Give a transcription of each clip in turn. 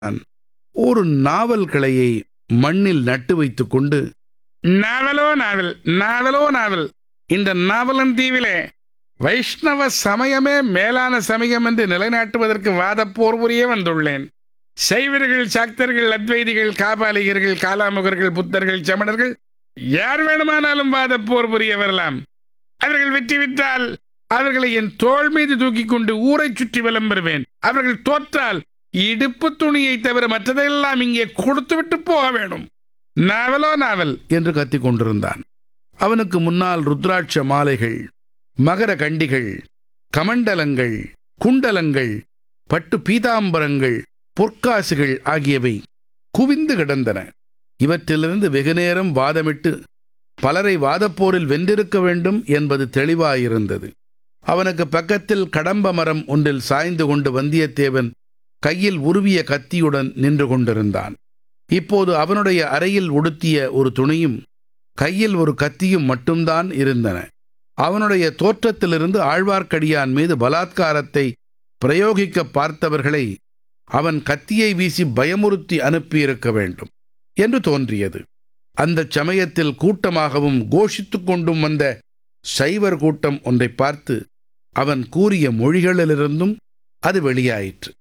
ஒரு நாவல் கிளையை மண்ணில் நட்டு வைத்துக் கொண்டு நாவலோ நாவல் நாவலோ நாவல் இந்த நாவலன் தீவிலே வைஷ்ணவ சமயமே மேலான சமயம் என்று நிலைநாட்டுவதற்கு வாதப்போர் புரிய வந்துள்ளேன் சைவர்கள் சாக்தர்கள் அத்வைதிகள் காபாலிகர்கள் காலாமுகர்கள் புத்தர்கள் சமணர்கள் யார் வேணுமானாலும் வாதப்போர் புரிய வரலாம் அவர்கள் வெற்றி விட்டால் அவர்களை என் தோள் மீது தூக்கி கொண்டு ஊரைச் சுற்றி வலம் வருவேன் அவர்கள் தோற்றால் இடுப்பு துணியை தவிர மற்றதெல்லாம் இங்கே கொடுத்துவிட்டு போக வேணும் நாவலோ நாவல் என்று கத்திக் கொண்டிருந்தான் அவனுக்கு முன்னால் ருத்ராட்ச மாலைகள் மகர கண்டிகள் கமண்டலங்கள் குண்டலங்கள் பட்டு பீதாம்பரங்கள் பொற்காசுகள் ஆகியவை குவிந்து கிடந்தன இவற்றிலிருந்து வெகுநேரம் வாதமிட்டு பலரை வாதப்போரில் வென்றிருக்க வேண்டும் என்பது தெளிவாயிருந்தது அவனுக்கு பக்கத்தில் கடம்ப மரம் ஒன்றில் சாய்ந்து கொண்டு வந்தியத்தேவன் கையில் உருவிய கத்தியுடன் நின்று கொண்டிருந்தான் இப்போது அவனுடைய அறையில் உடுத்திய ஒரு துணியும் கையில் ஒரு கத்தியும் மட்டும்தான் இருந்தன அவனுடைய தோற்றத்திலிருந்து ஆழ்வார்க்கடியான் மீது பலாத்காரத்தை பிரயோகிக்க பார்த்தவர்களை அவன் கத்தியை வீசி பயமுறுத்தி அனுப்பியிருக்க வேண்டும் என்று தோன்றியது அந்தச் சமயத்தில் கூட்டமாகவும் கோஷித்துக் கொண்டும் வந்த சைவர் கூட்டம் ஒன்றை பார்த்து அவன் கூறிய மொழிகளிலிருந்தும் அது வெளியாயிற்று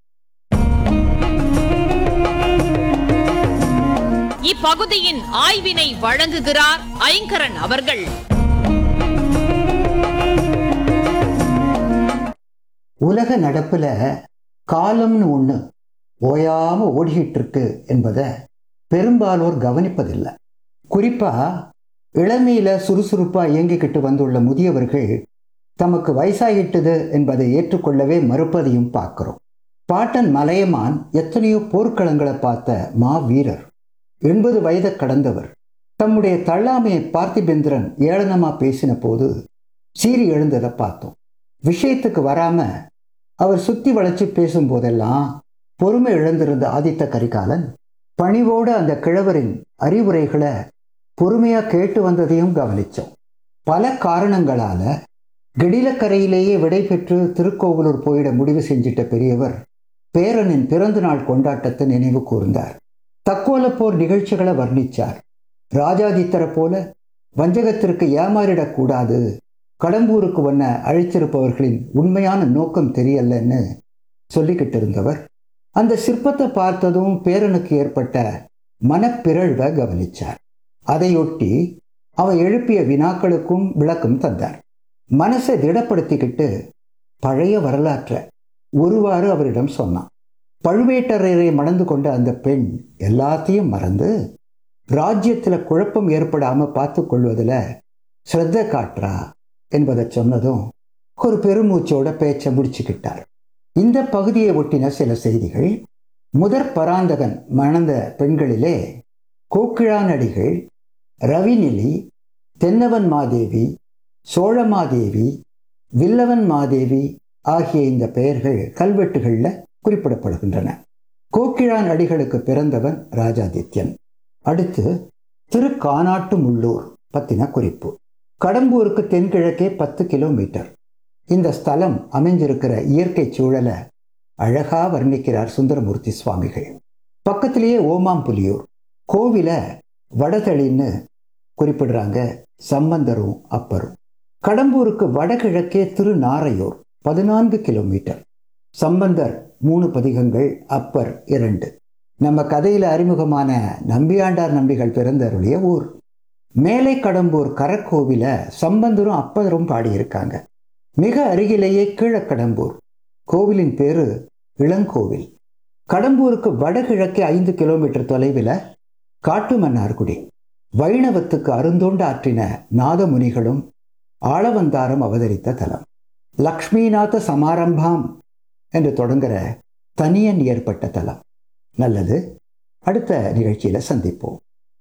இப்பகுதியின் ஆய்வினை வழங்குகிறார் ஐங்கரன் அவர்கள் உலக நடப்புல காலம்னு ஒன்று ஓயாம ஓடிக்கிட்டு இருக்கு என்பதை பெரும்பாலோர் கவனிப்பதில்லை குறிப்பா இளமையில சுறுசுறுப்பா இயங்கிக்கிட்டு வந்துள்ள முதியவர்கள் தமக்கு வயசாகிட்டது என்பதை ஏற்றுக்கொள்ளவே மறுப்பதையும் பார்க்கிறோம் பாட்டன் மலையமான் எத்தனையோ போர்க்களங்களை பார்த்த மா வீரர் எண்பது வயதை கடந்தவர் தம்முடைய தள்ளாமையை பார்த்திபேந்திரன் ஏளனமா பேசின போது சீறி எழுந்ததை பார்த்தோம் விஷயத்துக்கு வராம அவர் சுத்தி வளைச்சு பேசும்போதெல்லாம் பொறுமை இழந்திருந்த ஆதித்த கரிகாலன் பணிவோடு அந்த கிழவரின் அறிவுரைகளை பொறுமையா கேட்டு வந்ததையும் கவனிச்சோம் பல காரணங்களால கெடிலக்கரையிலேயே விடை பெற்று திருக்கோவிலூர் போயிட முடிவு செஞ்சிட்ட பெரியவர் பேரனின் பிறந்த நாள் கொண்டாட்டத்தை நினைவு கூர்ந்தார் தக்கோல போர் நிகழ்ச்சிகளை வர்ணிச்சார் ராஜாதித்தரை போல வஞ்சகத்திற்கு ஏமாறிடக்கூடாது கடம்பூருக்கு வண்ண அழைத்திருப்பவர்களின் உண்மையான நோக்கம் தெரியலன்னு சொல்லிக்கிட்டு இருந்தவர் அந்த சிற்பத்தை பார்த்ததும் பேரனுக்கு ஏற்பட்ட மனப்பிறழ்வை கவனிச்சார் அதையொட்டி அவன் எழுப்பிய வினாக்களுக்கும் விளக்கம் தந்தார் மனசை திடப்படுத்திக்கிட்டு பழைய வரலாற்றை ஒருவாறு அவரிடம் சொன்னான் பழுவேட்டரையரை மணந்து கொண்ட அந்த பெண் எல்லாத்தையும் மறந்து ராஜ்யத்தில் குழப்பம் ஏற்படாம பார்த்து கொள்வதில் ஸ்ரத்த காட்டுறா என்பதை சொன்னதும் ஒரு பெருமூச்சோட பேச்சை முடிச்சுக்கிட்டார் இந்த பகுதியை ஒட்டின சில செய்திகள் முதற் பராந்தகன் மணந்த பெண்களிலே கோக்கிழானடிகள் ரவிநிலி தென்னவன் மாதேவி சோழமாதேவி வில்லவன் மாதேவி ஆகிய இந்த பெயர்கள் கல்வெட்டுகளில் குறிப்பிடப்படுகின்றன கோக்கிழான் அடிகளுக்கு பிறந்தவன் ராஜாதித்யன் அடுத்து திருக்கானாட்டு முள்ளூர் பத்தின குறிப்பு கடம்பூருக்கு தென்கிழக்கே பத்து கிலோமீட்டர் இந்த ஸ்தலம் அமைஞ்சிருக்கிற இயற்கை சூழலை அழகா வர்ணிக்கிறார் சுந்தரமூர்த்தி சுவாமிகள் பக்கத்திலேயே ஓமாம்புலியூர் கோவில வடதளின்னு குறிப்பிடுறாங்க சம்பந்தரும் அப்பரும் கடம்பூருக்கு வடகிழக்கே திருநாரையூர் பதினான்கு கிலோமீட்டர் சம்பந்தர் மூணு பதிகங்கள் அப்பர் இரண்டு நம்ம கதையில அறிமுகமான நம்பியாண்டார் நம்பிகள் பிறந்தருடைய ஊர் மேலை கடம்பூர் கரக்கோவில சம்பந்தரும் அப்பரும் பாடியிருக்காங்க மிக அருகிலேயே கீழக்கடம்பூர் கோவிலின் பேரு இளங்கோவில் கடம்பூருக்கு வடகிழக்கே ஐந்து கிலோமீட்டர் தொலைவில் காட்டுமன்னார்குடி வைணவத்துக்கு அருந்தோண்டு ஆற்றின நாதமுனிகளும் ஆளவந்தாரம் அவதரித்த தலம் லக்ஷ்மிநாத சமாரம்பாம் என்று தொடங்குற தனியன் ஏற்பட்ட தலம் நல்லது அடுத்த நிகழ்ச்சியில சந்திப்போம்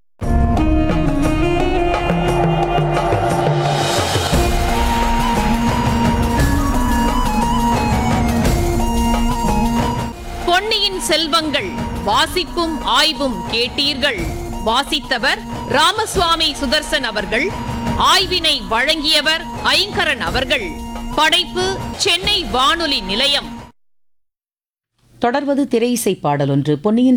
பொன்னியின் செல்வங்கள் வாசிப்பும் ஆய்வும் கேட்டீர்கள் வாசித்தவர் ராமசுவாமி சுதர்சன் அவர்கள் ஆய்வினை வழங்கியவர் ஐங்கரன் அவர்கள் படைப்பு சென்னை வானொலி நிலையம் தொடர்வது திரை இசை பாடல் ஒன்று பொன்னியின்